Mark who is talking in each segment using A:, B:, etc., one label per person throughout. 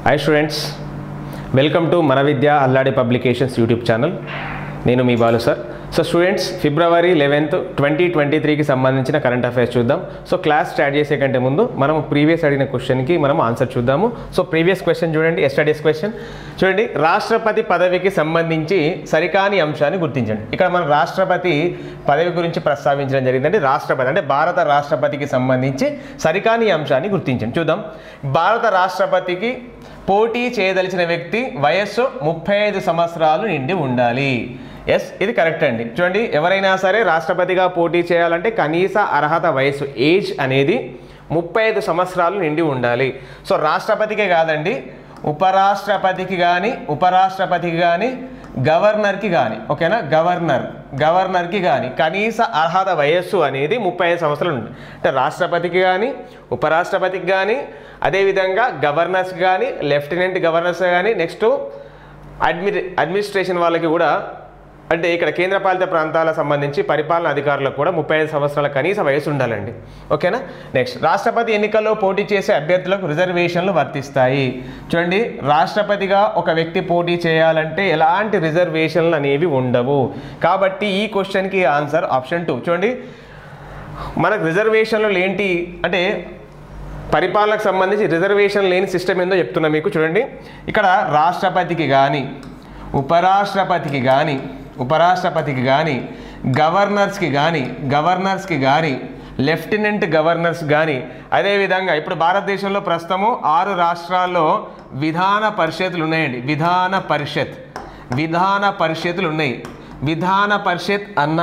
A: hi students welcome to మన Vidya Alladi publications YouTube channel నేను మీ బాలు సార్ సో స్టూడెంట్స్ ఫిబ్రవరి లెవెన్త్ ట్వంటీ ట్వంటీ త్రీకి సంబంధించిన కరెంట్ అఫైర్స్ చూద్దాం సో క్లాస్ స్టార్ట్ చేసే కంటే ముందు మనం ప్రీవియస్ అడిగిన క్వశ్చన్కి మనం ఆన్సర్ చూద్దాము సో ప్రీవియస్ క్వశ్చన్ చూడండి ఎస్టడీస్ క్వశ్చన్ చూడండి రాష్ట్రపతి పదవికి సంబంధించి సరికాని అంశాన్ని గుర్తించండి ఇక్కడ మనం రాష్ట్రపతి పదవి గురించి ప్రస్తావించడం జరిగిందంటే రాష్ట్రపతి అంటే భారత రాష్ట్రపతికి సంబంధించి సరికాని అంశాన్ని గుర్తించండి చూద్దాం భారత రాష్ట్రపతికి పోటీ చేయదలిచిన వ్యక్తి వయస్సు ముప్పై ఐదు సంవత్సరాలు నిండి ఉండాలి ఎస్ ఇది కరెక్ట్ అండి చూడండి ఎవరైనా సరే రాష్ట్రపతిగా పోటీ చేయాలంటే కనీస అర్హత వయస్సు ఏజ్ అనేది ముప్పై ఐదు సంవత్సరాలు నిండి ఉండాలి సో రాష్ట్రపతికే కాదండి ఉపరాష్ట్రపతికి కానీ ఉపరాష్ట్రపతికి కానీ గవర్నర్కి కానీ ఓకేనా గవర్నర్ గవర్నర్కి కానీ కనీస అర్హత వయస్సు అనేది ముప్పై ఐదు సంవత్సరాలు ఉంది అంటే రాష్ట్రపతికి కానీ ఉపరాష్ట్రపతికి కానీ అదేవిధంగా గవర్నర్స్కి కానీ లెఫ్టినెంట్ గవర్నర్స్ కానీ నెక్స్ట్ అడ్మి అడ్మినిస్ట్రేషన్ వాళ్ళకి కూడా అంటే ఇక్కడ కేంద్రపాలిత ప్రాంతాలకు సంబంధించి పరిపాలన అధికారులకు కూడా ముప్పై ఐదు సంవత్సరాల కనీస వయసు ఉండాలండి ఓకేనా నెక్స్ట్ రాష్ట్రపతి ఎన్నికల్లో పోటీ చేసే అభ్యర్థులకు రిజర్వేషన్లు వర్తిస్తాయి చూడండి రాష్ట్రపతిగా ఒక వ్యక్తి పోటీ చేయాలంటే ఎలాంటి రిజర్వేషన్లు అనేవి ఉండవు కాబట్టి ఈ క్వశ్చన్కి ఆన్సర్ ఆప్షన్ టూ చూడండి మనకు రిజర్వేషన్లు ఏంటి అంటే పరిపాలనకు సంబంధించి రిజర్వేషన్ లేని సిస్టమ్ ఏందో చెప్తున్నా మీకు చూడండి ఇక్కడ రాష్ట్రపతికి కానీ ఉపరాష్ట్రపతికి కానీ ఉపరాష్ట్రపతికి కానీ గవర్నర్స్కి కానీ గవర్నర్స్కి కానీ లెఫ్టినెంట్ గవర్నర్స్ కానీ అదేవిధంగా ఇప్పుడు భారతదేశంలో ప్రస్తుతము ఆరు రాష్ట్రాల్లో విధాన పరిషత్లు ఉన్నాయండి విధాన పరిషత్ విధాన పరిషత్లు ఉన్నాయి విధాన పరిషత్ అన్న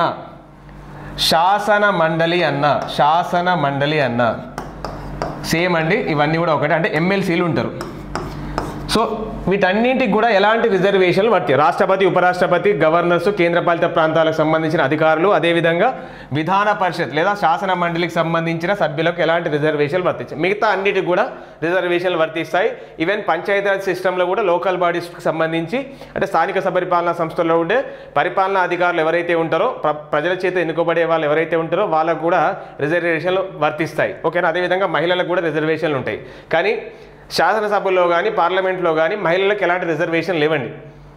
A: శాసన మండలి అన్న శాసన మండలి అన్న సేమ్ అండి ఇవన్నీ కూడా ఒకటే అంటే ఎమ్మెల్సీలు ఉంటారు సో వీటన్నింటికి కూడా ఎలాంటి రిజర్వేషన్లు వర్తి రాష్ట్రపతి ఉపరాష్ట్రపతి గవర్నర్స్ కేంద్రపాలిత ప్రాంతాలకు సంబంధించిన అధికారులు అదేవిధంగా విధాన పరిషత్ లేదా శాసన మండలికి సంబంధించిన సభ్యులకు ఎలాంటి రిజర్వేషన్లు వర్తించాయి మిగతా అన్నిటికి కూడా రిజర్వేషన్లు వర్తిస్తాయి ఈవెన్ పంచాయతీరాజ్ సిస్టంలో కూడా లోకల్ బాడీస్కి సంబంధించి అంటే స్థానిక పరిపాలనా సంస్థల్లో ఉండే పరిపాలనా అధికారులు ఎవరైతే ఉంటారో ప్ర ప్రజల చేత ఎన్నుకోబడే వాళ్ళు ఎవరైతే ఉంటారో వాళ్ళకు కూడా రిజర్వేషన్లు వర్తిస్తాయి ఓకేనా అదేవిధంగా మహిళలకు కూడా రిజర్వేషన్లు ఉంటాయి కానీ శాసనసభలో కానీ పార్లమెంట్లో కానీ మహిళలకు ఎలాంటి రిజర్వేషన్ లేవండి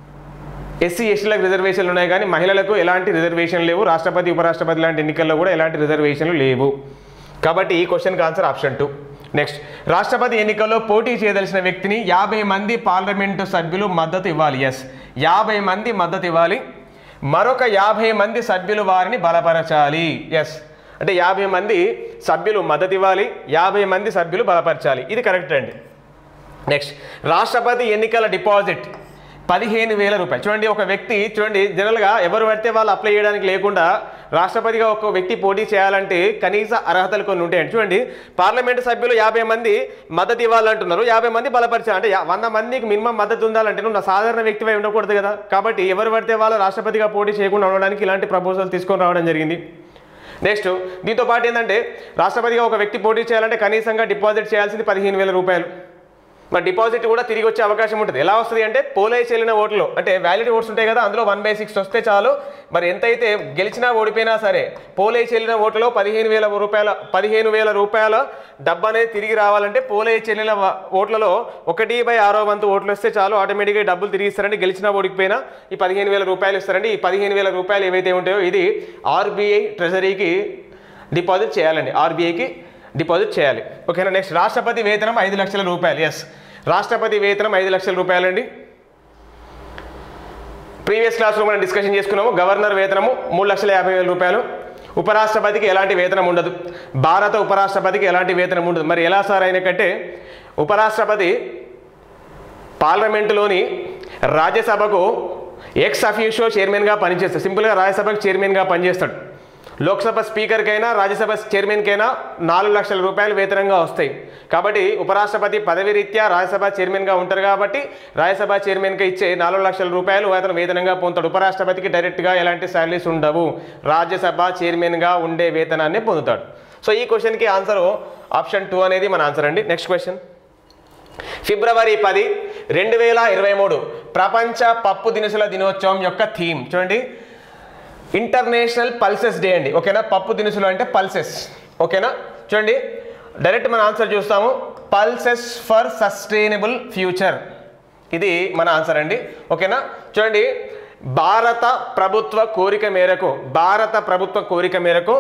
A: ఎస్సీ ఎస్టీలకు రిజర్వేషన్లు ఉన్నాయి కానీ మహిళలకు ఎలాంటి రిజర్వేషన్ లేవు రాష్ట్రపతి ఉపరాష్ట్రపతి లాంటి ఎన్నికల్లో కూడా ఎలాంటి రిజర్వేషన్లు లేవు కాబట్టి ఈ క్వశ్చన్కి ఆన్సర్ ఆప్షన్ టూ నెక్స్ట్ రాష్ట్రపతి ఎన్నికల్లో పోటీ చేయదలిసిన వ్యక్తిని యాభై మంది పార్లమెంటు సభ్యులు మద్దతు ఇవ్వాలి ఎస్ యాభై మంది మద్దతు ఇవ్వాలి మరొక యాభై మంది సభ్యులు వారిని బలపరచాలి ఎస్ అంటే యాభై మంది సభ్యులు మద్దతు ఇవ్వాలి యాభై మంది సభ్యులు బలపరచాలి ఇది కరెక్ట్ అండి నెక్స్ట్ రాష్ట్రపతి ఎన్నికల డిపాజిట్ పదిహేను వేల రూపాయలు చూడండి ఒక వ్యక్తి చూడండి జనరల్గా ఎవరు పడితే వాళ్ళు అప్లై చేయడానికి లేకుండా రాష్ట్రపతిగా ఒక వ్యక్తి పోటీ చేయాలంటే కనీస అర్హతలు కొన్ని ఉంటాయండి చూడండి పార్లమెంటు సభ్యులు యాభై మంది మద్దతు ఇవ్వాలంటున్నారు యాభై మంది బలపరిచారు అంటే యా- వంద మందికి మినిమం మద్దతు ఉండాలంటే నువ్వు నా సాధారణ వ్యక్తివై ఉండకూడదు కదా కాబట్టి ఎవరు పడితే వాళ్ళు రాష్ట్రపతిగా పోటీ చేయకుండా ఉండడానికి ఇలాంటి ప్రపోజల్ తీసుకొని రావడం జరిగింది నెక్స్ట్ దీంతో పాటు ఏంటంటే రాష్ట్రపతిగా ఒక వ్యక్తి పోటీ చేయాలంటే కనీసంగా డిపాజిట్ చేయాల్సింది పదిహేను వేల రూపాయలు మరి డిపాజిట్ కూడా తిరిగి వచ్చే అవకాశం ఉంటుంది ఎలా వస్తుంది అంటే పోలే చెల్లిన ఓట్లు అంటే వ్యాలిడ్ ఓట్స్ ఉంటాయి కదా అందులో వన్ బై సిక్స్ వస్తే చాలు మరి ఎంతైతే గెలిచినా ఓడిపోయినా సరే పోలే చెల్లిన ఓట్లలో పదిహేను వేల రూపాయల పదిహేను వేల రూపాయల డబ్బు అనేది తిరిగి రావాలంటే పోలే చెల్లిన వ- ఓట్లలో ఒకటి బై ఆరో వంతు ఓట్లు వస్తే చాలు ఆటోమేటిక్గా డబ్బులు తిరిగి ఇస్తారండి గెలిచినా ఓడిపోయినా ఈ పదిహేను వేల రూపాయలు ఇస్తారండి ఈ పదిహేను వేల రూపాయలు ఏవైతే ఉంటాయో ఇది ఆర్బీఐ ట్రెజరీకి డిపాజిట్ చేయాలండి ఆర్బీఐకి డిపాజిట్ చేయాలి ఓకేనా నెక్స్ట్ రాష్ట్రపతి వేతనం ఐదు లక్షల రూపాయలు ఎస్ రాష్ట్రపతి వేతనం ఐదు లక్షల రూపాయలండి ప్రీవియస్ క్లాస్లో మనం డిస్కషన్ చేసుకున్నాము గవర్నర్ వేతనము మూడు లక్షల యాభై వేల రూపాయలు ఉపరాష్ట్రపతికి ఎలాంటి వేతనం ఉండదు భారత ఉపరాష్ట్రపతికి ఎలాంటి వేతనం ఉండదు మరి ఎలా సార్ అయిన కంటే ఉపరాష్ట్రపతి పార్లమెంటులోని రాజ్యసభకు ఎక్స్ అఫీషియో చైర్మన్గా పనిచేస్తాడు సింపుల్గా రాజ్యసభకు చైర్మన్గా పనిచేస్తాడు లోక్సభ స్పీకర్కైనా రాజ్యసభ చైర్మన్కైనా నాలుగు లక్షల రూపాయలు వేతనంగా వస్తాయి కాబట్టి ఉపరాష్ట్రపతి పదవి రీత్యా రాజ్యసభ చైర్మన్గా ఉంటారు కాబట్టి రాజ్యసభ చైర్మన్కి ఇచ్చే నాలుగు లక్షల రూపాయలు వేతనం వేతనంగా పొందుతాడు ఉపరాష్ట్రపతికి డైరెక్ట్గా ఎలాంటి శాలరీస్ ఉండవు రాజ్యసభ చైర్మన్గా ఉండే వేతనాన్ని పొందుతాడు సో ఈ క్వశ్చన్కి ఆన్సర్ ఆప్షన్ టూ అనేది మన ఆన్సర్ అండి నెక్స్ట్ క్వశ్చన్ ఫిబ్రవరి పది రెండు వేల ఇరవై మూడు ప్రపంచ పప్పు దినుసుల దినోత్సవం యొక్క థీమ్ చూడండి ఇంటర్నేషనల్ పల్సెస్ డే అండి ఓకేనా పప్పు దినుసులు అంటే పల్సెస్ ఓకేనా చూడండి డైరెక్ట్ మన ఆన్సర్ చూస్తాము పల్సెస్ ఫర్ సస్టైనబుల్ ఫ్యూచర్ ఇది మన ఆన్సర్ అండి ఓకేనా చూడండి భారత ప్రభుత్వ కోరిక మేరకు భారత ప్రభుత్వ కోరిక మేరకు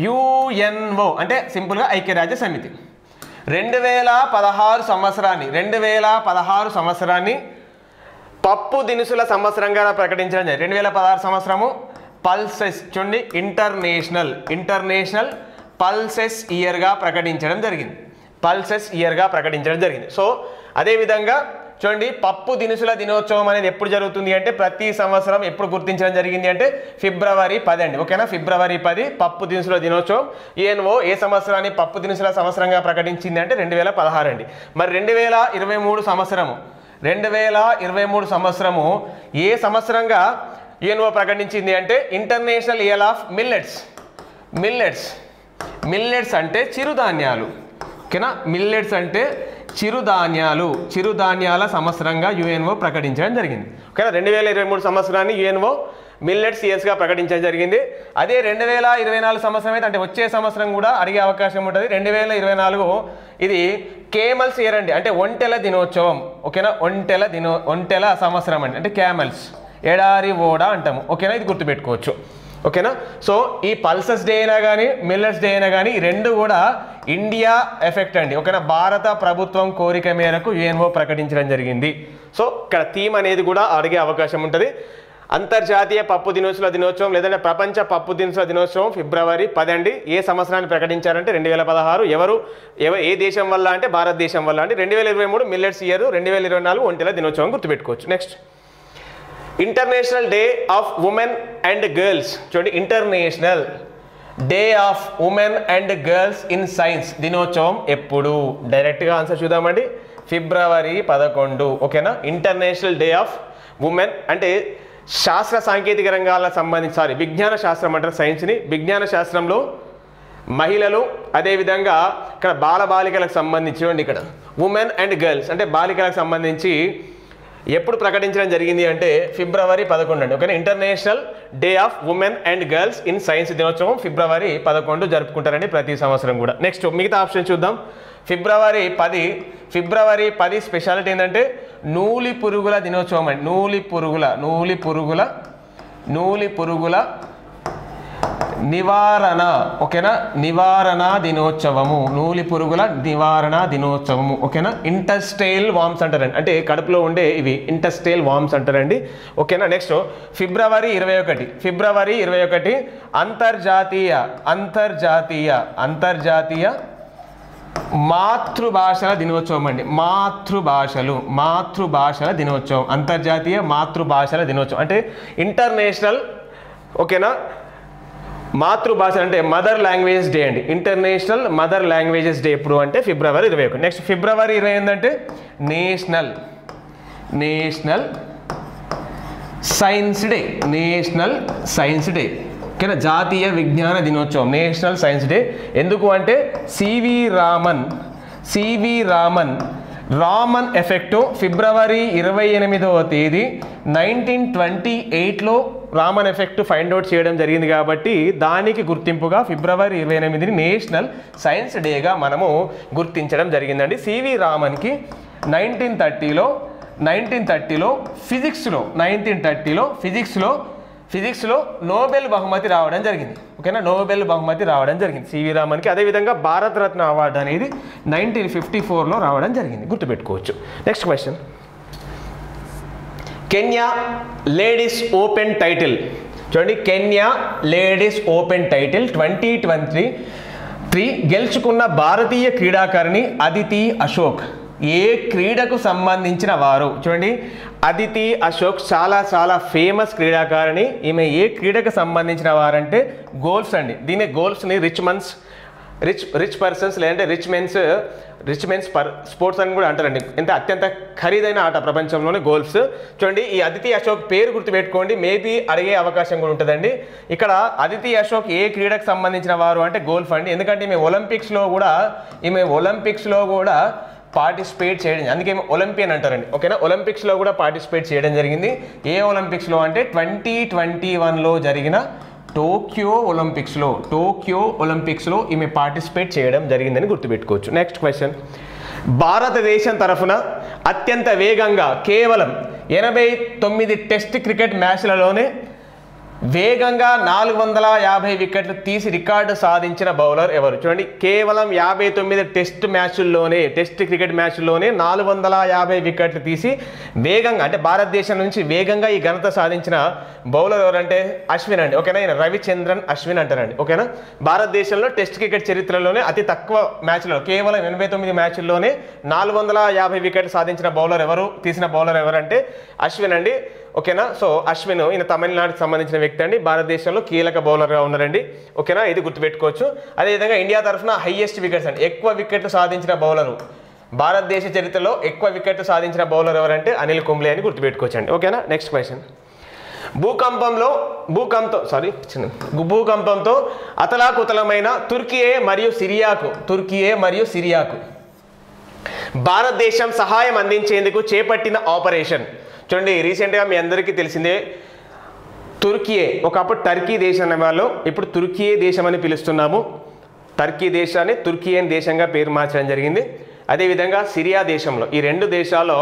A: యుఎన్ఓ అంటే సింపుల్గా ఐక్యరాజ్య సమితి రెండు వేల పదహారు సంవత్సరాన్ని రెండు వేల పదహారు సంవత్సరాన్ని పప్పు దినుసుల సంవత్సరంగా ప్రకటించడం జరిగింది రెండు వేల పదహారు సంవత్సరము పల్సెస్ చూడండి ఇంటర్నేషనల్ ఇంటర్నేషనల్ పల్సెస్ ఇయర్గా ప్రకటించడం జరిగింది పల్సెస్ ఇయర్గా ప్రకటించడం జరిగింది సో అదేవిధంగా చూడండి పప్పు దినుసుల దినోత్సవం అనేది ఎప్పుడు జరుగుతుంది అంటే ప్రతి సంవత్సరం ఎప్పుడు గుర్తించడం జరిగింది అంటే ఫిబ్రవరి పది అండి ఓకేనా ఫిబ్రవరి పది పప్పు దినుసుల దినోత్సవం ఏఎన్ఓ ఏ సంవత్సరాన్ని పప్పు దినుసుల సంవత్సరంగా ప్రకటించింది అంటే రెండు వేల పదహారు అండి మరి రెండు వేల ఇరవై మూడు సంవత్సరము రెండు వేల ఇరవై మూడు సంవత్సరము ఏ సంవత్సరంగా యుఎన్ఓ ప్రకటించింది అంటే international year of millets millets millets అంటే చిరుధాన్యాలు ఓకేనా మిల్లెట్స్ అంటే చిరుధాన్యాలు చిరుధాన్యాల సంవత్సరంగా యుఎన్ఓ ప్రకటించడం జరిగింది ఓకేనా రెండు వేల ఇరవై మూడు సంవత్సరాన్ని యుఎన్ఓ మిల్లెట్స్ ఇయర్స్గా ప్రకటించడం జరిగింది అదే రెండు వేల ఇరవై నాలుగు సంవత్సరం అయితే అంటే వచ్చే సంవత్సరం కూడా అడిగే అవకాశం ఉంటుంది రెండు వేల ఇరవై నాలుగు ఇది కేమల్స్ ఇయర్ అండి అంటే ఒంటెల దినోత్సవం ఓకేనా ఒంటెల దినో ఒంటెల సంవత్సరం అండి అంటే క్యామల్స్ ఎడారి ఓడ అంటాము ఓకేనా ఇది గుర్తుపెట్టుకోవచ్చు ఓకేనా సో ఈ పల్సస్ డే అయినా కానీ మిల్లర్స్ డే అయినా కానీ ఈ రెండు కూడా ఇండియా ఎఫెక్ట్ అండి ఓకేనా భారత ప్రభుత్వం కోరిక మేరకు యుఎన్ఓ ప్రకటించడం జరిగింది సో ఇక్కడ థీమ్ అనేది కూడా అడిగే అవకాశం ఉంటుంది అంతర్జాతీయ పప్పు దినోత్సవ దినోత్సవం లేదంటే ప్రపంచ పప్పు దినోత్సవ దినోత్సవం ఫిబ్రవరి పదండి ఏ సంవత్సరాన్ని ప్రకటించారంటే రెండు వేల పదహారు ఎవరు ఎవ ఏ దేశం వల్ల అంటే భారతదేశం వల్ల అంటే రెండు వేల ఇరవై మూడు మిల్లెట్స్ ఇయర్ రెండు వేల ఇరవై నాలుగు ఒంటెల దినోత్సవం గుర్తుపెట్టుకోవచ్చు next international day of women and girls చూడండి international day of women and girls in science దినోత్సవం ఎప్పుడు డైరెక్ట్గా ఆన్సర్ చూద్దామండి ఫిబ్రవరి పదకొండు ఓకేనా ఇంటర్నేషనల్ డే ఆఫ్ ఉమెన్ అంటే శాస్త్ర సాంకేతిక రంగాలకు సంబంధించి సారీ విజ్ఞాన శాస్త్రం అంటారు సైన్స్ని విజ్ఞాన శాస్త్రంలో మహిళలు అదేవిధంగా ఇక్కడ బాలబాలికలకు సంబంధించి చూడండి ఇక్కడ ఉమెన్ అండ్ గర్ల్స్ అంటే బాలికలకు సంబంధించి ఎప్పుడు ప్రకటించడం జరిగింది అంటే ఫిబ్రవరి పదకొండు అండి ఓకేనా international day of women and girls in science దినోత్సవం ఫిబ్రవరి పదకొండు జరుపుకుంటారండి ప్రతి సంవత్సరం కూడా నెక్స్ట్ మిగతా ఆప్షన్ చూద్దాం ఫిబ్రవరి పది ఫిబ్రవరి పది స్పెషాలిటీ ఏంటంటే నూలి పురుగుల దినోత్సవం అండి నూలి పురుగుల నూలి పురుగుల నూలి పురుగుల నివారణ ఓకేనా నివారణ దినోత్సవము నూలి పురుగుల నివారణ దినోత్సవము ఓకేనా ఇంటస్టైల్ వామ్స్ అంటారండి అంటే కడుపులో ఉండే ఇవి ఇంటస్టైల్ వామ్స్ అంటారండి ఓకేనా నెక్స్ట్ ఫిబ్రవరి ఇరవై ఒకటి ఫిబ్రవరి ఇరవై ఒకటి అంతర్జాతీయ అంతర్జాతీయ అంతర్జాతీయ మాతృభాషల దినోత్సవం అండి మాతృభాషలు మాతృభాషల దినోత్సవం అంతర్జాతీయ మాతృభాషల దినోత్సవం అంటే ఇంటర్నేషనల్ ఓకేనా మాతృభాష అంటే మదర్ లాంగ్వేజ్ డే అండి ఇంటర్నేషనల్ మదర్ లాంగ్వేజెస్ డే ఎప్పుడు అంటే ఫిబ్రవరి ఇరవై ఒకటి నెక్స్ట్ ఫిబ్రవరి ఇరవై ఏంటంటే national national science day national science day ఓకేనా జాతీయ విజ్ఞాన దినోత్సవం నేషనల్ సైన్స్ డే ఎందుకు అంటే C V Raman C V Raman Raman effect ఫిబ్రవరి ఇరవై ఎనిమిదవ తేదీ నైన్టీన్ ట్వంటీ ఎయిట్లో రామన్ ఎఫెక్ట్ ఫైండ్ అవుట్ చేయడం జరిగింది కాబట్టి దానికి గుర్తింపుగా ఫిబ్రవరి ఇరవై ఎనిమిదిని నేషనల్ సైన్స్ డేగా మనము గుర్తించడం జరిగిందండి సివి రామన్కి నైన్టీన్ థర్టీలో నైన్టీన్ థర్టీలో ఫిజిక్స్లో నైన్టీన్ థర్టీలో ఫిజిక్స్లో ఫిజిక్స్లో నోబెల్ బహుమతి రావడం జరిగింది ఓకేనా నోబెల్ బహుమతి రావడం జరిగింది సివి రామన్కి అదేవిధంగా భారతరత్న అవార్డు అనేది నైన్టీన్ ఫిఫ్టీ ఫోర్లో రావడం జరిగింది గుర్తుపెట్టుకోవచ్చు next question Kenya ladies open title చూడండి Kenya ladies open title twenty twenty three గెలుచుకున్న భారతీయ క్రీడాకారిణి అదితి అశోక్ ఏ క్రీడకు సంబంధించిన వారు చూడండి అదితి అశోక్ చాలా చాలా ఫేమస్ క్రీడాకారిణి ఈమె ఏ క్రీడకు సంబంధించిన వారంటే గోల్ఫ్స్ అండి దీని గోల్ఫ్స్ని rich man's rich rich persons లేదంటే rich men's rich men's per sports అని కూడా అంటారండి ఎంత అత్యంత ఖరీదైన ఆట ప్రపంచంలోనే గోల్ఫ్స్ చూడండి ఈ అదితి అశోక్ పేరు గుర్తుపెట్టుకోండి మేబీ అడిగే అవకాశం కూడా ఉంటుందండి ఇక్కడ అదితి అశోక్ ఏ క్రీడకు సంబంధించిన వారు అంటే గోల్ఫ్ అండి ఎందుకంటే ఈమె ఒలింపిక్స్లో కూడా ఈమె ఒలింపిక్స్లో కూడా పార్టిసిపేట్ చేయడం అందుకే ఈమె ఒలింపియన్ అంటారండి ఓకేనా ఒలింపిక్స్లో కూడా పార్టిసిపేట్ చేయడం జరిగింది ఏ ఒలింపిక్స్లో అంటే ట్వంటీ ట్వంటీ వన్లో జరిగిన టోక్యో ఒలింపిక్స్లో టోక్యో ఒలింపిక్స్లో ఈమె పార్టిసిపేట్ చేయడం జరిగిందని గుర్తుపెట్టుకోవచ్చు నెక్స్ట్ క్వశ్చన్ భారతదేశం తరఫున అత్యంత వేగంగా కేవలం ఎనభై తొమ్మిది టెస్ట్ క్రికెట్ మ్యాచ్లలోనే వేగంగా నాలుగు వందల యాభై వికెట్లు తీసి రికార్డు సాధించిన బౌలర్ ఎవరు చూడండి కేవలం యాభై తొమ్మిది టెస్ట్ మ్యాచ్ల్లోనే టెస్ట్ క్రికెట్ మ్యాచ్ల్లోనే నాలుగు వందల యాభై వికెట్లు తీసి వేగంగా అంటే భారతదేశం నుంచి వేగంగా ఈ ఘనత సాధించిన బౌలర్ ఎవరంటే అశ్విన్ అండి ఓకేనా ఈయన రవిచంద్రన్ అశ్విన్ అంటారండి ఓకేనా భారతదేశంలో టెస్ట్ క్రికెట్ చరిత్రలోనే అతి తక్కువ మ్యాచ్లో కేవలం ఎనభై తొమ్మిది మ్యాచ్ల్లోనే నాలుగు వందల యాభై వికెట్లు సాధించిన బౌలర్ ఎవరు తీసిన బౌలర్ ఎవరంటే అశ్విన్ అండి ఓకేనా సో అశ్విన్ ఈయన తమిళనాడుకి సంబంధించిన వ్యక్తి అండి భారతదేశంలో కీలక బౌలర్గా ఉన్నారండి ఓకేనా ఇది గుర్తుపెట్టుకోవచ్చు అదేవిధంగా ఇండియా తరఫున హైయెస్ట్ వికెట్స్ అండి ఎక్కువ వికెట్లు సాధించిన బౌలరు భారతదేశ చరిత్రలో ఎక్కువ వికెట్లు సాధించిన బౌలర్ ఎవరంటే అనిల్ కుంబ్లే అని గుర్తుపెట్టుకోవచ్చు అండి ఓకేనా నెక్స్ట్ క్వశ్చన్ భూకంపంలో భూకంపం సారీ భూకంపంతో అతలాకుతలమైన తుర్కియే మరియు సిరియాకు తుర్కియే మరియు సిరియాకు భారతదేశం సహాయం అందించేందుకు చేపట్టిన ఆపరేషన్ చూడండి రీసెంట్గా మీ అందరికీ తెలిసిందే తుర్కియే ఒకప్పుడు టర్కీ దేశం అనేవాళ్ళు ఇప్పుడు తుర్కియే దేశం అని పిలుస్తున్నాము టర్కీ దేశాన్ని తుర్కియన్ దేశంగా పేరు మార్చడం జరిగింది అదేవిధంగా సిరియా దేశంలో ఈ రెండు దేశాల్లో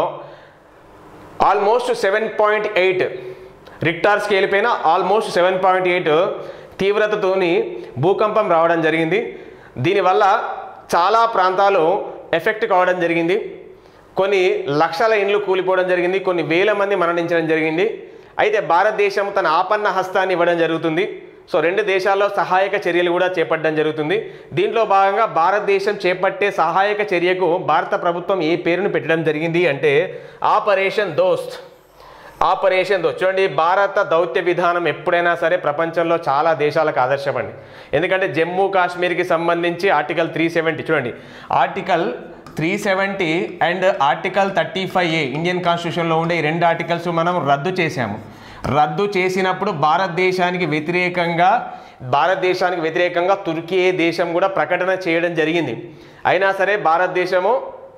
A: almost seven point eight Richter scale పైన ఆల్మోస్ట్ సెవెన్ పాయింట్ ఎయిట్ తీవ్రతతోని భూకంపం రావడం జరిగింది దీనివల్ల చాలా ప్రాంతాలు ఎఫెక్ట్ కావడం జరిగింది కొన్ని లక్షల ఇండ్లు కూలిపోవడం జరిగింది కొన్ని వేల మంది మరణించడం జరిగింది అయితే భారతదేశం తన ఆపన్న హస్తాన్ని ఇవ్వడం జరుగుతుంది సో రెండు దేశాల్లో సహాయక చర్యలు కూడా చేపట్టడం జరుగుతుంది దీంట్లో భాగంగా భారతదేశం చేపట్టే సహాయక చర్యకు భారత ప్రభుత్వం ఏ పేరును పెట్టడం జరిగింది అంటే ఆపరేషన్ దోస్త్ ఆపరేషన్ దోస్త్ చూడండి భారత దౌత్య విధానం ఎప్పుడైనా సరే ప్రపంచంలో చాలా దేశాలకు ఆదర్శమండి ఎందుకంటే జమ్మూ కాశ్మీర్కి సంబంధించి ఆర్టికల్ త్రీ సెవెంటీ చూడండి article three seventy and article thirty five A Indian కాన్స్టిట్యూషన్లో ఉండే ఈ రెండు ఆర్టికల్స్ మనం రద్దు చేశాము రద్దు చేసినప్పుడు భారతదేశానికి వ్యతిరేకంగా భారతదేశానికి వ్యతిరేకంగా తుర్కీ దేశం కూడా ప్రకటన చేయడం జరిగింది అయినా సరే భారతదేశము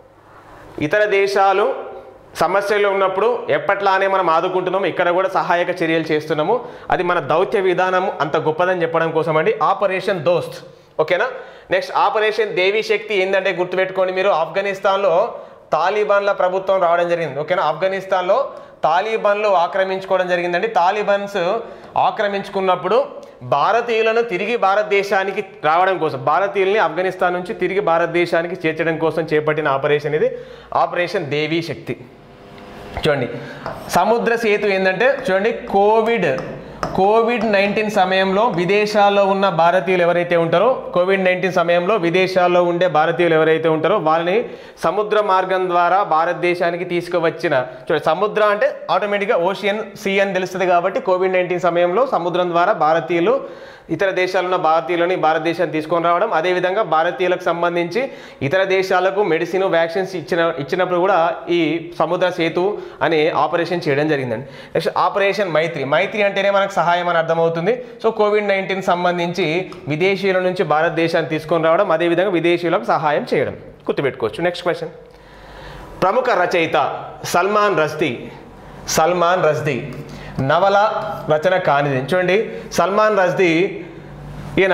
A: ఇతర దేశాలు సమస్యలు ఉన్నప్పుడు ఎప్పట్లానే మనం ఆదుకుంటున్నాము ఇక్కడ కూడా సహాయక చర్యలు చేస్తున్నాము అది మన దౌత్య విధానం అంత గొప్పదని చెప్పడం కోసం అండి ఆపరేషన్ దోస్త్ ఓకేనా నెక్స్ట్ ఆపరేషన్ దేవి శక్తి ఏంటంటే గుర్తుపెట్టుకోండి మీరు ఆఫ్ఘనిస్తాన్లో తాలిబాన్ల ప్రభుత్వం రావడం జరిగింది ఓకేనా ఆఫ్ఘనిస్తాన్లో తాలిబాన్లు ఆక్రమించుకోవడం జరిగిందండి తాలిబాన్స్ ఆక్రమించుకున్నప్పుడు భారతీయులను తిరిగి భారతదేశానికి రావడం కోసం భారతీయుల్ని ఆఫ్ఘనిస్తాన్ నుంచి తిరిగి భారతదేశానికి చేర్చడం కోసం చేపట్టిన ఆపరేషన్ ఇది ఆపరేషన్ దేవీ శక్తి చూడండి సముద్ర సేతు ఏంటంటే చూడండి కోవిడ్ కోవిడ్ నైన్టీన్ సమయంలో విదేశాల్లో ఉన్న భారతీయులు ఎవరైతే ఉంటారో కోవిడ్ నైన్టీన్ సమయంలో విదేశాల్లో ఉండే భారతీయులు ఎవరైతే ఉంటారో వాళ్ళని సముద్ర మార్గం ద్వారా భారతదేశానికి తీసుకువచ్చిన చూడండి సముద్ర అంటే ఆటోమేటిక్గా ఓషియన్ సీ అని తెలుస్తుంది కాబట్టి కోవిడ్ నైన్టీన్ సమయంలో సముద్రం ద్వారా భారతీయులు ఇతర దేశాల్లో ఉన్న భారతీయులని భారతదేశాన్ని తీసుకొని రావడం అదేవిధంగా భారతీయులకు సంబంధించి ఇతర దేశాలకు మెడిసిన్ వ్యాక్సిన్స్ ఇచ్చిన ఇచ్చినప్పుడు కూడా ఈ సముద్ర సేతు అనే ఆపరేషన్ చేయడం జరిగిందండి నెక్స్ట్ ఆపరేషన్ మైత్రి మైత్రి అంటేనే మనకు సహాయం అని అర్థమవుతుంది సో కోవిడ్ నైన్టీన్ సంబంధించి విదేశీయుల నుంచి భారతదేశాన్ని తీసుకొని రావడం అదేవిధంగా విదేశీయులకు సహాయం చేయడం గుర్తుపెట్టుకోవచ్చు నెక్స్ట్ క్వశ్చన్ ప్రముఖ రచయిత సల్మాన్ రస్దీ సల్మాన్ రస్దీ నవల రచన కానిది చూడండి సల్మాన్ రస్దీ ఈయన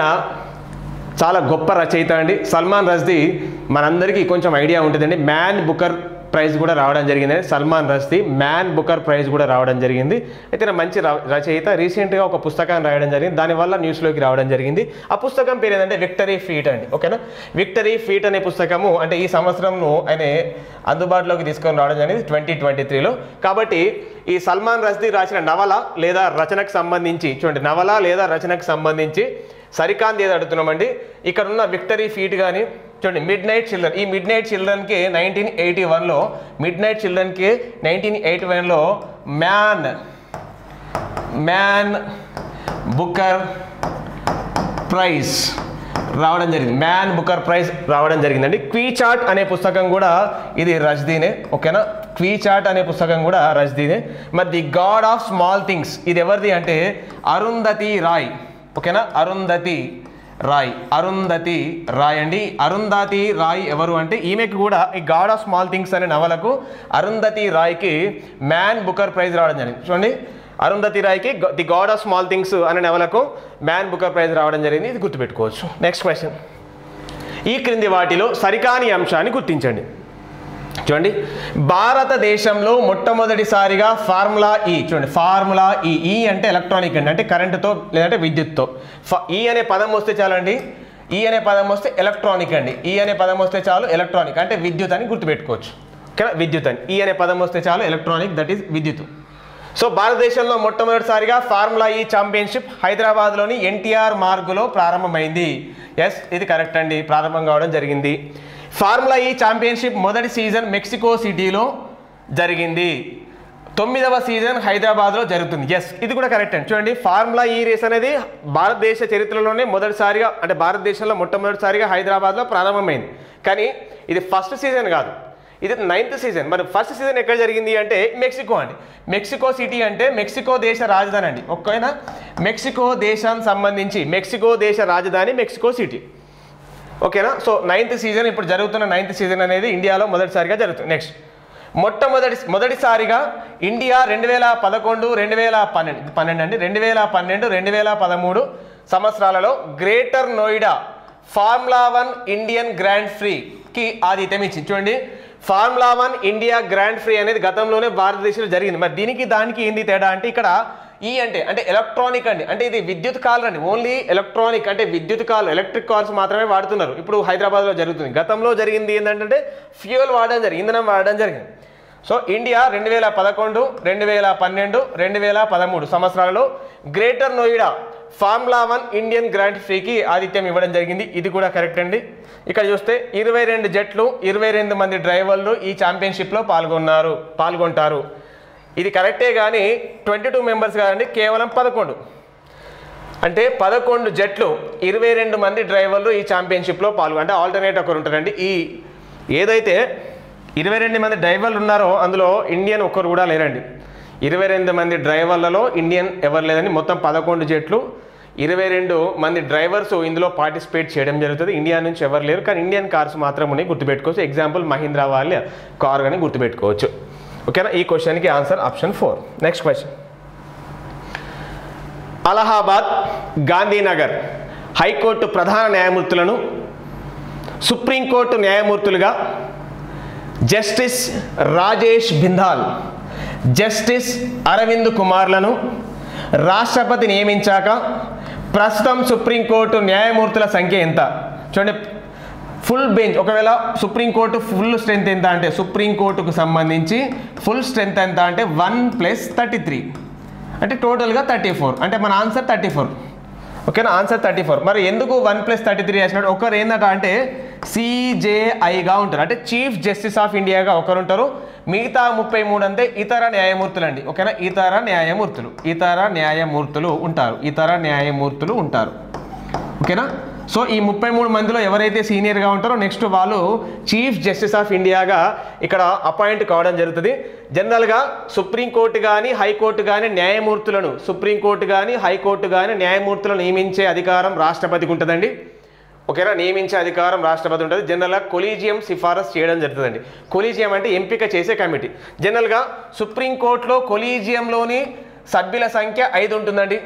A: చాలా గొప్ప రచయిత అండి సల్మాన్ రస్దీ మనందరికీ కొంచెం ఐడియా ఉంటుందండి మ్యాన్ బుకర్ ప్రైజ్ కూడా రావడం జరిగింది Salman Rushdie Man Booker prize కూడా రావడం జరిగింది అయితే ఈయన మంచి ర- రచయిత రీసెంట్గా ఒక పుస్తకాన్ని రాయడం జరిగింది దానివల్ల న్యూస్లోకి రావడం జరిగింది ఆ పుస్తకం పేరు ఏంటంటే విక్టరీ ఫీట్ అండి ఓకేనా విక్టరీ ఫీట్ అనే పుస్తకము అంటే ఈ సంవత్సరంను ఆయన అందుబాటులోకి తీసుకొని రావడం జరిగింది ట్వంటీ ట్వంటీ త్రీలో కాబట్టి ఈ సల్మాన్ రస్దీ రాసిన నవల లేదా రచనకు సంబంధించి చూడండి నవల లేదా రచనకు సంబంధించి సరికాంత్ ఏది అడుగుతున్నామండి ఇక్కడ ఉన్న విక్టరీ ఫీట్ కానీ చూడండి మిడ్ నైట్ చిల్డ్రన్ ఈ మిడ్ నైట్ చిల్డ్రన్కి నైన్టీన్ ఎయిటీ వన్లో మిడ్ నైట్ చిల్డ్రన్కి నైన్టీన్ ఎయిటీ వన్లో మ్యాన్ మ్యాన్ బుకర్ ప్రైజ్ రావడం జరిగింది మ్యాన్ బుకర్ ప్రైజ్ రావడం జరిగిందండి క్వీ చార్ట్ అనే పుస్తకం కూడా ఇది రజ్దీనే ఓకేనా క్వీ చార్ట్ అనే పుస్తకం కూడా రజ్దీనే మరి The God of Small Things ఇది ఎవరిది అంటే అరుంధతి రాయ్ ఓకేనా అరుంధతి రాయ్ అరుంధతి రాయ్ అండి అరుంధతి రాయ్ ఎవరు అంటే ఈమెకు కూడా ఈ గాడ్ ఆఫ్ స్మాల్ థింగ్స్ అనే నవలకు అరుంధతి రాయ్కి మ్యాన్ బుకర్ ప్రైజ్ రావడం జరిగింది చూడండి అరుంధతి రాయ్కి గ- The God of Small Things అనే నవలకు మ్యాన్ బుకర్ ప్రైజ్ రావడం జరిగింది ఇది గుర్తుపెట్టుకోవచ్చు నెక్స్ట్ క్వశ్చన్ ఈ క్రింది వాటిలో సరికాని అంశాన్ని గుర్తించండి చూడండి భారతదేశంలో మొట్టమొదటిసారిగా ఫార్ములా ఈ చూడండి ఫార్ములా ఈ ఈ అంటే ఎలక్ట్రానిక్ అండి అంటే కరెంటుతో లేదంటే విద్యుత్తో ఫ ఈ అనే పదం వస్తే చాలండి ఈ అనే పదం వస్తే ఎలక్ట్రానిక్ అండి ఈ అనే పదం వస్తే చాలు ఎలక్ట్రానిక్ అంటే విద్యుత్ అని గుర్తుపెట్టుకోవచ్చు ఓకేనా విద్యుత్ అని ఈ అనే పదం వస్తే చాలు ఎలక్ట్రానిక్ దట్ ఈస్ విద్యుత్ సో భారతదేశంలో మొట్టమొదటిసారిగా ఫార్ములా ఈ ఛాంపియన్షిప్ హైదరాబాద్లోని ఎన్టీఆర్ మార్గులో ప్రారంభమైంది ఎస్ ఇది కరెక్ట్ అండి ప్రారంభం కావడం జరిగింది ఫార్ములా ఈ ఛాంపియన్షిప్ మొదటి సీజన్ మెక్సికో సిటీలో జరిగింది తొమ్మిదవ సీజన్ హైదరాబాద్లో జరుగుతుంది ఎస్ ఇది కూడా కరెక్ట్ అండి చూడండి ఫార్ములా ఈ రేస్ అనేది భారతదేశ చరిత్రలోనే మొదటిసారిగా అంటే భారతదేశంలో మొట్టమొదటిసారిగా హైదరాబాద్లో ప్రారంభమైంది కానీ ఇది ఫస్ట్ సీజన్ కాదు ఇది నైన్త్ సీజన్ మరి ఫస్ట్ సీజన్ ఎక్కడ జరిగింది అంటే మెక్సికో అండి మెక్సికో సిటీ అంటే మెక్సికో దేశ రాజధాని అండి ఒక్కైనా మెక్సికో దేశానికి సంబంధించి మెక్సికో దేశ రాజధాని మెక్సికో సిటీ ఓకేనా సో నైన్త్ సీజన్ ఇప్పుడు జరుగుతున్న నైన్త్ సీజన్ అనేది ఇండియాలో మొదటిసారిగా జరుగుతుంది నెక్స్ట్ మొట్టమొదటి మొదటిసారిగా ఇండియా రెండు వేల పదకొండు రెండు వేల పన్నెండు పన్నెండు అండి రెండు వేల పన్నెండు రెండు వేల పదమూడు సంవత్సరాలలో Greater Noida Formula One Indian Grand ఫ్రీకి ఆతిథ్యం ఇచ్చింది చూడండి Formula One India Grand Prix అనేది గతంలోనే భారతదేశంలో జరిగింది మరి దీనికి దానికి ఏంది తేడా అంటే ఇక్కడ ఈ అంటే అంటే ఎలక్ట్రానిక్ అండి అంటే ఇది విద్యుత్ కార్ అండి ఓన్లీ ఎలక్ట్రానిక్ అంటే విద్యుత్ కార్లు ఎలక్ట్రిక్ కార్స్ మాత్రమే వాడుతున్నారు ఇప్పుడు హైదరాబాద్లో జరుగుతుంది గతంలో జరిగింది ఏంటంటే ఫ్యూయల్ వాడడం జరిగింది ఇంధనం వాడడం జరిగింది సో ఇండియా రెండు వేల పదకొండు రెండు వేల పన్నెండు రెండు వేల పదమూడు సంవత్సరాలలో Greater Noida Formula One Indian Grand ఫ్రీకి ఆతిథ్యం ఇవ్వడం జరిగింది ఇది కూడా కరెక్ట్ అండి ఇక్కడ చూస్తే ఇరవై రెండు జట్లు ఇరవై రెండు మంది డ్రైవర్లు ఈ ఛాంపియన్షిప్లో పాల్గొన్నారు పాల్గొంటారు ఇది కరెక్టే కానీ ట్వంటీ టూ మెంబర్స్ కాదండి కేవలం పదకొండు అంటే పదకొండు జట్లు ఇరవై రెండు మంది డ్రైవర్లు ఈ ఛాంపియన్షిప్లో పాల్గొ అంటే ఆల్టర్నేట్ ఒకరు ఉంటారండి ఈ ఏదైతే ఇరవై రెండు మంది డ్రైవర్లు ఉన్నారో అందులో ఇండియన్ ఒక్కరు కూడా లేరండి ఇరవై రెండు మంది డ్రైవర్లలో ఇండియన్ ఎవరు లేదండి మొత్తం పదకొండు జట్లు ఇరవై రెండు మంది డ్రైవర్స్ ఇందులో పార్టిసిపేట్ చేయడం జరుగుతుంది ఇండియా నుంచి ఎవరు లేరు కానీ ఇండియన్ కార్స్ మాత్రం ఉన్నాయి గుర్తుపెట్టుకోవచ్చు ఎగ్జాంపుల్ మహీంద్రా వాళ్ళ కార్ కానీ గుర్తుపెట్టుకోవచ్చు ఓకేనా ఈ క్వశ్చన్కి answer option four next question Allahabad Gandhinagar High Court ప్రధాన న్యాయమూర్తులను సుప్రీంకోర్టు న్యాయమూర్తులుగా జస్టిస్ రాజేష్ బిందాల్ జస్టిస్ అరవింద్ కుమార్లను రాష్ట్రపతి నియమించాక ప్రస్తుతం సుప్రీంకోర్టు న్యాయమూర్తుల సంఖ్య ఎంత చూడండి ఫుల్ బెంచ్ ఒకవేళ సుప్రీంకోర్టు ఫుల్ స్ట్రెంత్ ఎంత అంటే సుప్రీంకోర్టుకు సంబంధించి ఫుల్ స్ట్రెంత్ ఎంత అంటే వన్ ప్లస్ థర్టీ త్రీ అంటే టోటల్గా థర్టీ ఫోర్ అంటే మన ఆన్సర్ థర్టీ ఫోర్ ఓకేనా ఆన్సర్ థర్టీ ఫోర్ మరి ఎందుకు వన్ ప్లస్ థర్టీ త్రీ వేసినట్టు ఒకరు ఏందట అంటే సిజేఐగా ఉంటారు అంటే చీఫ్ జస్టిస్ ఆఫ్ ఇండియాగా ఒకరు ఉంటారు మిగతా ముప్పై మూడు అంతే ఇతర న్యాయమూర్తులు అండి ఓకేనా ఇతర న్యాయమూర్తులు ఇతర న్యాయమూర్తులు ఉంటారు ఇతర న్యాయమూర్తులు ఉంటారు ఓకేనా సో ఈ ముప్పై మూడు మందిలో ఎవరైతే సీనియర్గా ఉంటారో నెక్స్ట్ వాళ్ళు చీఫ్ జస్టిస్ ఆఫ్ ఇండియాగా ఇక్కడ అపాయింట్ కావడం జరుగుతుంది జనరల్గా సుప్రీంకోర్టు కానీ హైకోర్టు కానీ న్యాయమూర్తులను సుప్రీంకోర్టు కానీ హైకోర్టు కానీ న్యాయమూర్తులను నియమించే అధికారం రాష్ట్రపతికి ఉంటుందండి ఓకేనా నియమించే అధికారం రాష్ట్రపతి ఉంటుంది జనరల్గా కొలీజియం సిఫారసు చేయడం జరుగుతుందండి కొలీజియం అంటే ఎంపిక చేసే కమిటీ జనరల్గా సుప్రీంకోర్టులో కొలీజియంలోని సభ్యుల సంఖ్య ఐదు ఉంటుందండి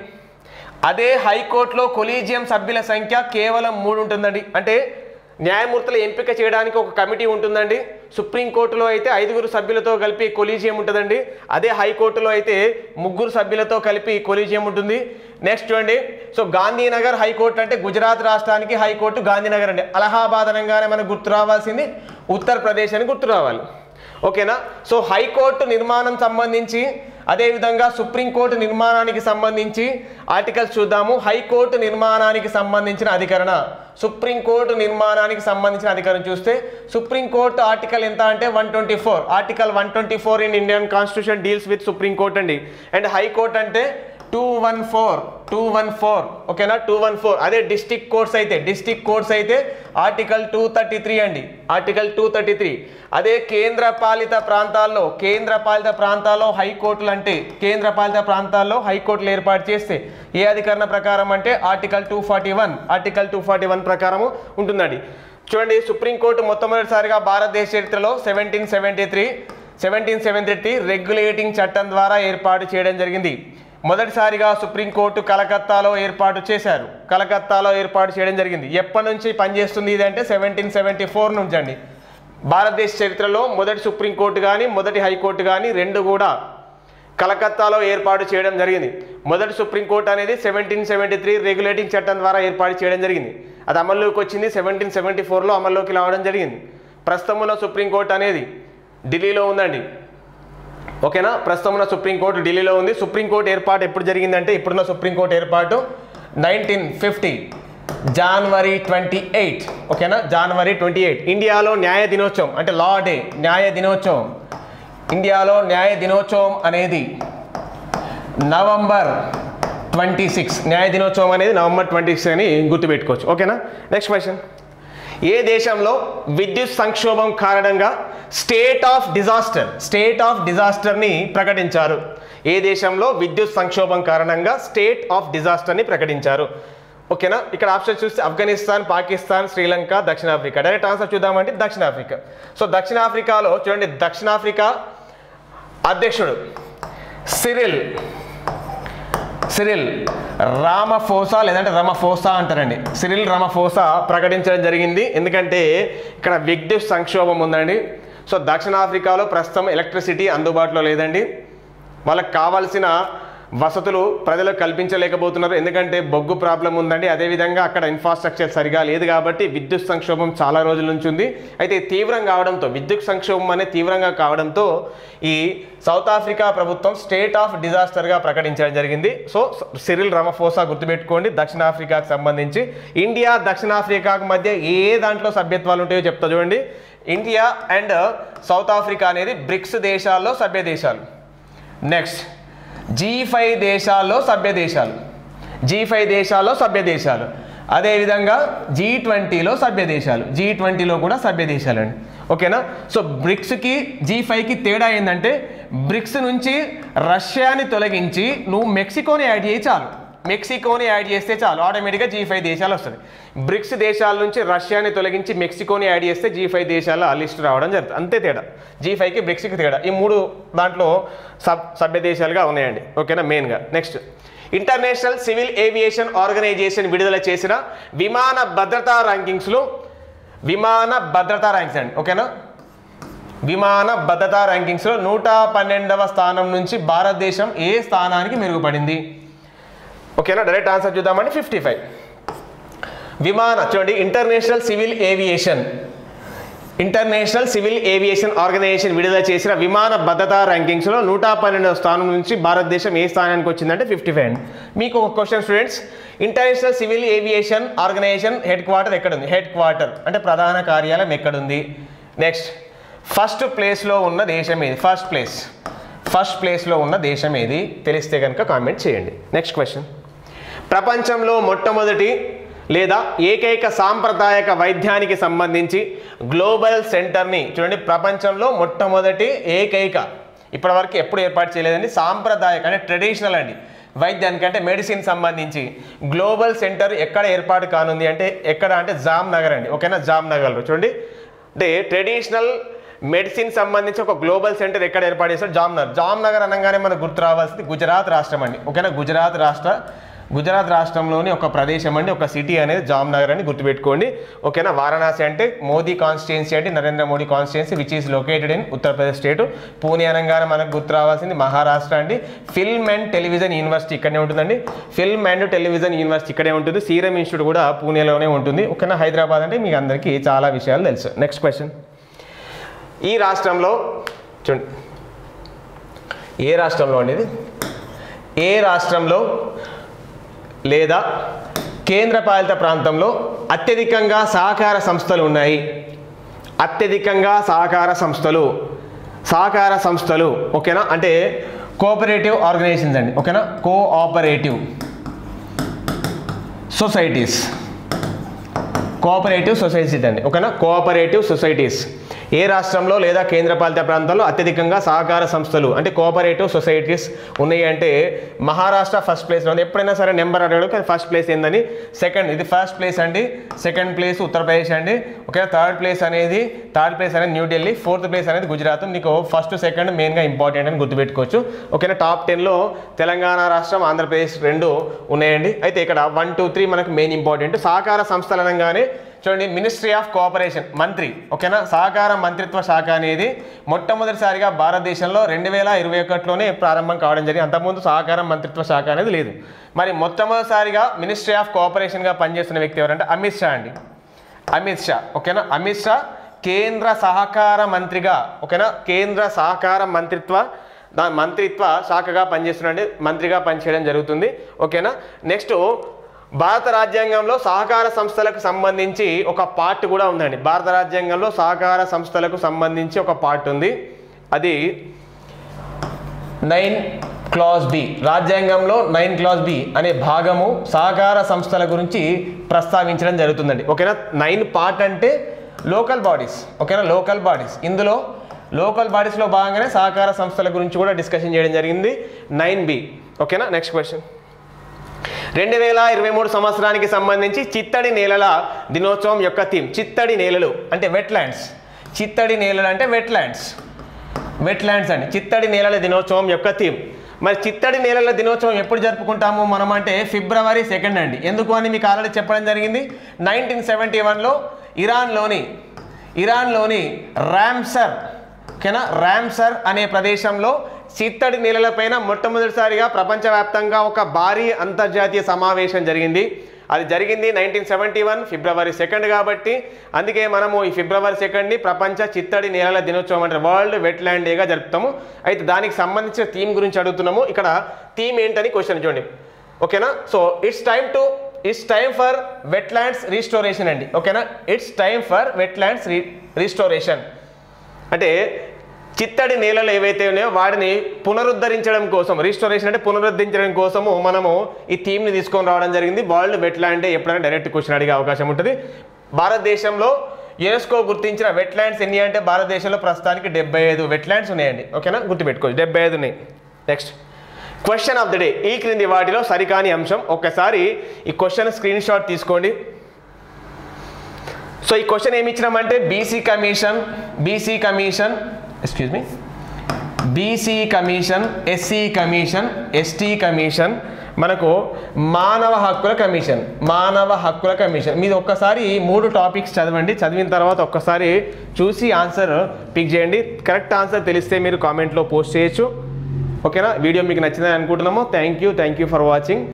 A: అదే హైకోర్టులో కొలీజియం సభ్యుల సంఖ్య కేవలం మూడు ఉంటుందండి అంటే న్యాయమూర్తుల ఎంపిక చేయడానికి ఒక కమిటీ ఉంటుందండి సుప్రీంకోర్టులో అయితే ఐదుగురు సభ్యులతో కలిపి కొలీజియం ఉంటుందండి అదే హైకోర్టులో అయితే ముగ్గురు సభ్యులతో కలిపి కొలీజియం ఉంటుంది నెక్స్ట్ చూడండి సో గాంధీనగర్ హైకోర్టు అంటే గుజరాత్ రాష్ట్రానికి హైకోర్టు గాంధీనగర్ అండి అలహాబాద్ అనగానే మనకు గుర్తు రావాల్సింది ఉత్తరప్రదేశ్ అని గుర్తు రావాలి ఓకేనా సో హైకోర్టు నిర్మాణం సంబంధించి అదేవిధంగా సుప్రీంకోర్టు నిర్మాణానికి సంబంధించి ఆర్టికల్స్ చూద్దాము హైకోర్టు నిర్మాణానికి సంబంధించిన అధికరణ సుప్రీంకోర్టు నిర్మాణానికి సంబంధించిన అధికారం చూస్తే సుప్రీంకోర్టు ఆర్టికల్ ఎంత అంటే one twenty four article one twenty four in Indian constitution deals with Supreme Court అండి అండ్ హైకోర్టు అంటే two one four two one four ఓకేనా టూ వన్ ఫోర్ అదే డిస్టిక్ కోర్ట్స్ అయితే డిస్టిక్ కోర్ట్స్ అయితే ఆర్టికల్ టూ థర్టీ త్రీ అండి article two thirty three అదే కేంద్ర పాలిత ప్రాంతాల్లో కేంద్ర పాలిత ప్రాంతాల్లో హైకోర్టులు అంటే కేంద్ర పాలిత ప్రాంతాల్లో హైకోర్టులు ఏర్పాటు చేస్తే ఏ అధికరణ ప్రకారం అంటే article two forty one article two forty one ప్రకారము ఉంటుందండి చూడండి సుప్రీంకోర్టు మొట్టమొదటిసారిగా భారతదేశ చరిత్రలో seventeen seventy three seventeen seventy three regulating చట్టం ద్వారా ఏర్పాటు చేయడం జరిగింది మొదటిసారిగా సుప్రీంకోర్టు కలకత్తాలో ఏర్పాటు చేశారు కలకత్తాలో ఏర్పాటు చేయడం జరిగింది ఎప్పటి నుంచి పనిచేస్తుంది ఇది అంటే సెవెంటీన్ సెవెంటీ ఫోర్ నుంచి అండి భారతదేశ చరిత్రలో మొదటి సుప్రీంకోర్టు కానీ మొదటి హైకోర్టు కానీ రెండు కూడా కలకత్తాలో ఏర్పాటు చేయడం జరిగింది మొదటి సుప్రీంకోర్టు అనేది సెవెంటీన్ సెవెంటీ త్రీ రెగ్యులేటింగ్ చట్టం ద్వారా ఏర్పాటు చేయడం జరిగింది అది అమల్లోకి వచ్చింది సెవెంటీన్ సెవెంటీ ఫోర్లో అమల్లోకి రావడం జరిగింది ప్రస్తుతం ఉన్న సుప్రీంకోర్టు అనేది ఢిల్లీలో ఉందండి ఓకేనా ప్రస్తుతం ఉన్న సుప్రీంకోర్టు ఢిల్లీలో ఉంది సుప్రీంకోర్టు ఏర్పాటు ఎప్పుడు జరిగిందంటే ఇప్పుడున్న సుప్రీంకోర్టు ఏర్పాటు నైన్టీన్ ఫిఫ్టీ జనవరి ట్వంటీ ఎయిట్ ఓకేనా జనవరి ట్వంటీ ఎయిట్ ఇండియాలో న్యాయ దినోత్సవం అంటే లా డే న్యాయ దినోత్సవం ఇండియాలో న్యాయ దినోత్సవం అనేది నవంబర్ ట్వంటీ సిక్స్ న్యాయ దినోత్సవం అనేది నవంబర్ ట్వంటీ సిక్స్ అని గుర్తుపెట్టుకోవచ్చు ఓకేనా నెక్స్ట్ క్వశ్చన్ ఏ దేశంలో విద్యుత్ సంక్షోభం కారణంగా state of disaster state of డిజాస్టర్ని ప్రకటించారు ఏ దేశంలో విద్యుత్ సంక్షోభం కారణంగా స్టేట్ ఆఫ్ డిజాస్టర్ని ప్రకటించారు ఓకేనా ఇక్కడ ఆప్షన్ చూస్తే ఆఫ్ఘనిస్తాన్ పాకిస్తాన్ శ్రీలంక దక్షిణాఫ్రికా డైరెక్ట్ ఆన్సర్ చూద్దామంటే దక్షిణాఫ్రికా సో దక్షిణాఫ్రికాలో చూడండి దక్షిణాఫ్రికా అధ్యక్షుడు సిరిల్ సిరిల్ రామఫోసా లేదంటే రమఫోసా అంటారండి సిరిల్ రమఫోసా ప్రకటించడం జరిగింది ఎందుకంటే ఇక్కడ విద్యుత్ సంక్షోభం ఉందండి సో దక్షిణాఫ్రికాలో ప్రస్తుతం ఎలక్ట్రిసిటీ అందుబాటులో లేదండి వాళ్ళకి కావాల్సిన వసతులు ప్రజలకు కల్పించలేకపోతున్నారు ఎందుకంటే బొగ్గు ప్రాబ్లం ఉందండి అదేవిధంగా అక్కడ ఇన్ఫ్రాస్ట్రక్చర్ సరిగా లేదు కాబట్టి విద్యుత్ సంక్షోభం చాలా రోజుల నుంచి ఉంది అయితే తీవ్రం కావడంతో విద్యుత్ సంక్షోభం అనేది తీవ్రంగా కావడంతో ఈ సౌత్ ఆఫ్రికా ప్రభుత్వం స్టేట్ ఆఫ్ డిజాస్టర్గా ప్రకటించడం జరిగింది సో సిరిల్ రమఫోసా గుర్తుపెట్టుకోండి దక్షిణాఫ్రికాకు సంబంధించి ఇండియా దక్షిణాఫ్రికాకు మధ్య ఏ దాంట్లో సభ్యత్వాలు ఉంటాయో చెప్తా చూడండి ఇండియా అండ్ సౌత్ ఆఫ్రికా అనేది బ్రిక్స్ దేశాల్లో సభ్య దేశాలు నెక్స్ట్ జీ ఫైవ్ దేశాల్లో సభ్య దేశాలు జీ ఫైవ్ దేశాల్లో సభ్య దేశాలు అదేవిధంగా జీ ట్వంటీలో సభ్య దేశాలు జీ ట్వంటీలో కూడా సభ్య దేశాలు అండి ఓకేనా సో బ్రిక్స్కి జీ ఫైవ్కి తేడా ఏంటంటే బ్రిక్స్ నుంచి రష్యాని తొలగించి నువ్వు మెక్సికోని యాడ్ చేయి చాలు మెక్సికోని యాడ్ చేస్తే చాలు ఆటోమేటిక్గా జీ ఫైవ్ దేశాలు వస్తుంది బ్రిక్స్ దేశాల నుంచి రష్యాని తొలగించి మెక్సికోని యాడ్ చేస్తే జీ ఫైవ్ దేశాల లిస్ట్ రావడం జరుగుతుంది అంతే తేడా జీ ఫైవ్కి బ్రిక్స్కి తేడా ఈ మూడు దాంట్లో సబ్ సభ్య దేశాలుగా ఉన్నాయండి ఓకేనా మెయిన్గా next international civil aviation organisation విడుదల చేసిన విమాన భద్రతా ర్యాంకింగ్స్లో విమాన భద్రతా ర్యాంక్స్ అండి ఓకేనా విమాన భద్రతా ర్యాంకింగ్స్లో నూట పన్నెండవ స్థానం నుంచి భారతదేశం ఏ స్థానానికి మెరుగుపడింది ఓకేనా డైరెక్ట్ ఆన్సర్ చూద్దామండి ఫిఫ్టీ ఫైవ్ విమాన చూడండి international civil aviation international civil aviation organisation విడుదల చేసిన విమాన భద్రతా ర్యాంకింగ్స్లో నూట పన్నెండవ స్థానం నుంచి భారతదేశం ఏ స్థానానికి వచ్చిందంటే ఫిఫ్టీ ఫైవ్ మీకు ఒక question students international civil aviation organisation head quarter ఎక్కడుంది హెడ్ క్వార్టర్ అంటే ప్రధాన కార్యాలయం ఎక్కడుంది నెక్స్ట్ ఫస్ట్ ప్లేస్లో ఉన్న దేశం ఏది ఫస్ట్ ప్లేస్ ఫస్ట్ ప్లేస్లో ఉన్న దేశం ఏది తెలిస్తే కనుక కామెంట్ చేయండి నెక్స్ట్ క్వశ్చన్ ప్రపంచంలో మొట్టమొదటి లేదా ఏకైక సాంప్రదాయక వైద్యానికి సంబంధించి గ్లోబల్ సెంటర్ని చూడండి ప్రపంచంలో మొట్టమొదటి ఏకైక ఇప్పటివరకు ఎప్పుడు ఏర్పాటు చేయలేదండి సాంప్రదాయక అంటే ట్రెడిషనల్ అండి వైద్యానికి అంటే మెడిసిన్ సంబంధించి గ్లోబల్ సెంటర్ ఎక్కడ ఏర్పాటు కానుంది అంటే ఎక్కడ అంటే జామ్ నగర్ అండి ఓకేనా జామ్ నగర్లో చూడండి అంటే ట్రెడిషనల్ మెడిసిన్ సంబంధించి ఒక గ్లోబల్ సెంటర్ ఎక్కడ ఏర్పాటు చేస్తారు జామ్నగర్ జామ్నగర్ అనగానే మనకు గుర్తు రావాల్సింది గుజరాత్ రాష్ట్రం అండి ఓకేనా గుజరాత్ రాష్ట్ర గుజరాత్ రాష్ట్రంలోని ఒక ప్రదేశం అండి ఒక సిటీ అనేది జామ్నగర్ అని గుర్తుపెట్టుకోండి ఓకేనా వారణాసి అంటే మోదీ కాన్స్టిట్యున్సీ అంటే Narendra Modi constituency which is located in Uttar Pradesh state Pune అనగానే మనకు గుర్తు రావాల్సింది మహారాష్ట్ర అండి ఫిల్మ్ అండ్ టెలివిజన్ యూనివర్సిటీ ఇక్కడనే ఉంటుందండి ఫిల్మ్ అండ్ టెలివిజన్ యూనివర్సిటీ ఇక్కడే ఉంటుంది సీరం ఇన్స్టిట్యూట్ కూడా పూణేలోనే ఉంటుంది ఓకేనా హైదరాబాద్ అంటే మీకు అందరికీ చాలా విషయాలు తెలుసు నెక్స్ట్ క్వశ్చన్ ఈ రాష్ట్రంలో చూడండి ఏ రాష్ట్రంలో అనేది ఏ రాష్ట్రంలో లేదా కేంద్రపాలిత ప్రాంతంలో అత్యధికంగా సహకార సంస్థలు ఉన్నాయి అత్యధికంగా సహకార సంస్థలు సహకార సంస్థలు ఓకేనా అంటే కోఆపరేటివ్ ఆర్గనైజేషన్స్ అండి ఓకేనా కోఆపరేటివ్ సొసైటీస్ కోఆపరేటివ్ సొసైటీస్ అండి ఓకేనా కోఆపరేటివ్ సొసైటీస్ ఏ రాష్ట్రంలో లేదా కేంద్రపాలిత ప్రాంతాల్లో అత్యధికంగా సహకార సంస్థలు అంటే కోఆపరేటివ్ సొసైటీస్ ఉన్నాయి అంటే మహారాష్ట్ర ఫస్ట్ ప్లేస్లో ఉంది ఎప్పుడైనా సరే నెంబర్ అడిగాడు కానీ ఫస్ట్ ప్లేస్ ఏందని సెకండ్ ఇది ఫస్ట్ ప్లేస్ అండి సెకండ్ ప్లేస్ ఉత్తరప్రదేశ్ అండి ఓకే థర్డ్ ప్లేస్ అనేది థర్డ్ ప్లేస్ అనేది న్యూఢిల్లీ ఫోర్త్ ప్లేస్ అనేది గుజరాత్ నీకు ఫస్ట్ సెకండ్ మెయిన్గా ఇంపార్టెంట్ అని గుర్తుపెట్టుకోవచ్చు ఓకేనా టాప్ టెన్లో తెలంగాణ రాష్ట్రం ఆంధ్రప్రదేశ్ రెండు ఉన్నాయండి అయితే ఇక్కడ వన్ టూ త్రీ మనకు మెయిన్ ఇంపార్టెంట్ సహకార సంస్థలు అనగానే చూడండి మినిస్ట్రీ ఆఫ్ కోఆపరేషన్ మంత్రి ఓకేనా సహకార మంత్రిత్వ శాఖ అనేది మొట్టమొదటిసారిగా భారతదేశంలో రెండు వేల ఇరవై ఒకటిలోనే ప్రారంభం కావడం జరిగింది అంతకుముందు సహకార మంత్రిత్వ శాఖ అనేది లేదు మరి మొట్టమొదటిసారిగా మినిస్ట్రీ ఆఫ్ కోఆపరేషన్గా పనిచేస్తున్న వ్యక్తి ఎవరంటే అమిత్ షా అండి అమిత్ షా ఓకేనా అమిత్ షా కేంద్ర సహకార మంత్రిగా ఓకేనా కేంద్ర సహకార మంత్రిత్వ దా మంత్రిత్వ శాఖగా పనిచేస్తున్నాడు మంత్రిగా పనిచేయడం జరుగుతుంది ఓకేనా నెక్స్ట్ భారత రాజ్యాంగంలో సహకార సంస్థలకు సంబంధించి ఒక పార్ట్ కూడా ఉందండి భారత రాజ్యాంగంలో సహకార సంస్థలకు సంబంధించి ఒక పార్ట్ ఉంది అది నైన్ క్లాజ్ బి రాజ్యాంగంలో నైన్ క్లాజ్ బి అనే భాగము సహకార సంస్థల గురించి ప్రస్తావించడం జరుగుతుందండి ఓకేనా నైన్ పార్ట్ అంటే లోకల్ బాడీస్ ఓకేనా లోకల్ బాడీస్ ఇందులో లోకల్ బాడీస్లో భాగంగానే సహకార సంస్థల గురించి కూడా డిస్కషన్ చేయడం జరిగింది నైన్ బి ఓకేనా నెక్స్ట్ క్వశ్చన్ రెండు వేల ఇరవై మూడు సంవత్సరానికి సంబంధించి చిత్తడి నేలల దినోత్సవం యొక్క థీమ్ చిత్తడి నేలలు అంటే వెట్లాండ్స్ చిత్తడి నేలలు అంటే వెట్లాండ్స్ వెట్లాండ్స్ అండి చిత్తడి నేలల దినోత్సవం యొక్క థీమ్ మరి చిత్తడి నేలల దినోత్సవం ఎప్పుడు జరుపుకుంటాము మనం అంటే ఫిబ్రవరి సెకండ్ అండి ఎందుకు అని మీకు ఆల్రెడీ చెప్పడం జరిగింది నైన్టీన్ సెవెంటీ వన్లో ఇరాన్లోని ఇరాన్లోని ర్యామ్సర్ ఓకేనా ర్యామ్సర్ అనే ప్రదేశంలో చిత్తడి నేలలపైన మొట్టమొదటిసారిగా ప్రపంచవ్యాప్తంగా ఒక భారీ అంతర్జాతీయ సమావేశం జరిగింది అది జరిగింది nineteen seventy one February second కాబట్టి అందుకే మనము ఈ ఫిబ్రవరి సెకండ్ని ప్రపంచ చిత్తడి నేలల దినోత్సవం అంటే వరల్డ్ వెట్లాండ్ డేగా జరుపుతాము అయితే దానికి సంబంధించిన థీమ్ గురించి అడుగుతున్నాము ఇక్కడ థీమ్ ఏంటని క్వశ్చన్ చూడండి ఓకేనా so it's time to it's time for wetlands restoration అండి ఓకేనా it's time for wetlands re restoration అంటే చిత్తడి నేలలు ఏవైతే ఉన్నాయో వాటిని పునరుద్ధరించడం కోసం రీస్టోరేషన్ అంటే పునరుద్ధరించడం కోసము మనము ఈ థీమ్ని తీసుకొని రావడం జరిగింది వరల్డ్ వెట్లాండ్ డే ఎప్పుడైనా డైరెక్ట్ క్వశ్చన్ అడిగే అవకాశం ఉంటుంది భారతదేశంలో యునెస్కో గుర్తించిన వెట్లాండ్స్ ఎన్ని అంటే భారతదేశంలో ప్రస్తుతానికి డెబ్బై ఐదు వెట్లాండ్స్ ఉన్నాయండి ఓకేనా గుర్తుపెట్టుకోవచ్చు డెబ్బై ఐదు ఉన్నాయి next question of the day ఈ క్రింది వాటిలో సరికాని అంశం ఒక్కసారి ఈ క్వశ్చన్ స్క్రీన్ షాట్ తీసుకోండి సో ఈ క్వశ్చన్ ఏమి ఇచ్చినామంటే BC commission BC commission excuse me BC commission SC commission ST commission మనకు మానవ హక్కుల కమిషన్ మానవ హక్కుల కమిషన్ మీరు ఒక్కసారి ఈ మూడు టాపిక్స్ చదవండి చదివిన తర్వాత ఒక్కసారి చూసి ఆన్సర్ పిక్ చేయండి కరెక్ట్ ఆన్సర్ తెలిస్తే మీరు కామెంట్లో పోస్ట్ చేయొచ్చు ఓకేనా వీడియో మీకు నచ్చిందని అనుకుంటున్నాము thank you thank you for watching